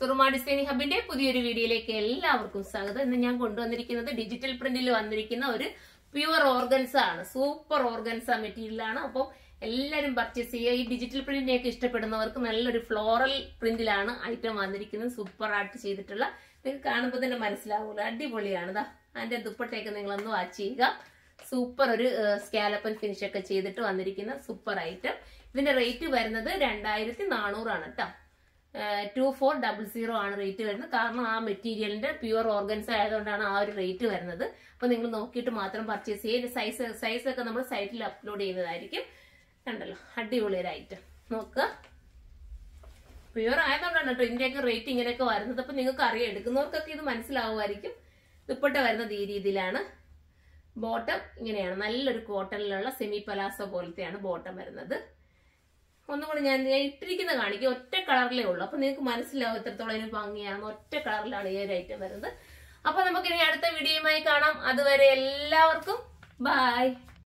സുറുമ designing ഹബിന്റെ പുതിയൊരു വീഡിയോയിലേക്ക് എല്ലാവർക്കും സ്വാഗതം ഇന്ന് ഞാൻ കൊണ്ടുവന്നിരിക്കുന്നത് ഡിജിറ്റൽ പ്രിന്റിൽ വന്നിരിക്കുന്ന ഒരു പ്യുവർ ഓർഗൻസ ആണ് സൂപ്പർ ഓർഗൻസ മെറ്റീരിയൽ ആണ് അപ്പോൾ എല്ലാവരും പർച്ചേസ് ചെയ്യുക ഈ ഡിജിറ്റൽ പ്രിന്റിനെയൊക്കെ ഇഷ്ടപ്പെടുന്നവർക്ക് നല്ലൊരു ഫ്ലോറൽ പ്രിന്റിലാണ് ഐറ്റം വന്നിരിക്കുന്നത് സൂപ്പർ ആയിട്ട് ചെയ്തിട്ടുള്ള നിങ്ങൾക്ക് കാണുമ്പോൾ തന്നെ മനസ്സിലാവൂല അടിപൊളിയാണ് ദാ അതിന്റെ ദുപ്പട്ടയൊക്കെ നിങ്ങളൊന്ന് വാച്ച് ചെയ്യുക സൂപ്പർ ഒരു സ്കാലപ്പൻ ഫിനിഷ് ഒക്കെ ചെയ്തിട്ട് വന്നിരിക്കുന്ന സൂപ്പർ ഐറ്റം ഇതിന്റെ റേറ്റ് വരുന്നത് രണ്ടായിരത്തി നാനൂറാണ് കേട്ടോ ടു ഫോർ ഡബിൾ സീറോ ആണ് റേറ്റ് വരുന്നത് കാരണം ആ മെറ്റീരിയലിന്റെ പ്യുവർ ഓർഗൻസ് ആയതുകൊണ്ടാണ് ആ ഒരു റേറ്റ് വരുന്നത് അപ്പൊ നിങ്ങൾ നോക്കിയിട്ട് മാത്രം പർച്ചേസ് ചെയ്യുക സൈസ് സൈസ് ഒക്കെ നമ്മൾ സൈറ്റിൽ അപ്ലോഡ് ചെയ്യുന്നതായിരിക്കും കണ്ടല്ലോ അടിപൊളി ഒരു ഐറ്റം നോക്കുക പ്യുവർ ആയതുകൊണ്ടാണ് കേട്ടോ ഇതിന്റെയൊക്കെ റേറ്റ് ഇങ്ങനെയൊക്കെ വരുന്നത് അപ്പൊ നിങ്ങൾക്ക് അറിയാം എടുക്കുന്നവർക്കൊക്കെ ഇത് മനസ്സിലാവുമായിരിക്കും ദുപ്പട്ട വരുന്നത് ഈ രീതിയിലാണ് ബോട്ടം ഇങ്ങനെയാണ് നല്ലൊരു കോട്ടണിലുള്ള സെമി പലാസോ പോലത്തെയാണ് ബോട്ടം വരുന്നത് ഒന്നും കൂടി ഞാൻ ഞാൻ ഇട്ടിരിക്കുന്ന കാണിക്കും ഒറ്റ കളറിലേ ഉള്ളൂ അപ്പൊ നിങ്ങൾക്ക് മനസ്സിലാവും എത്രത്തോളം ഇതിന് ഭംഗിയാണ് ഒറ്റ കളറിലാണ് ഈ ഒരു ഐറ്റം വരുന്നത് അപ്പൊ നമുക്കിനി അടുത്ത വീഡിയോയുമായി കാണാം അതുവരെ എല്ലാവർക്കും ബൈ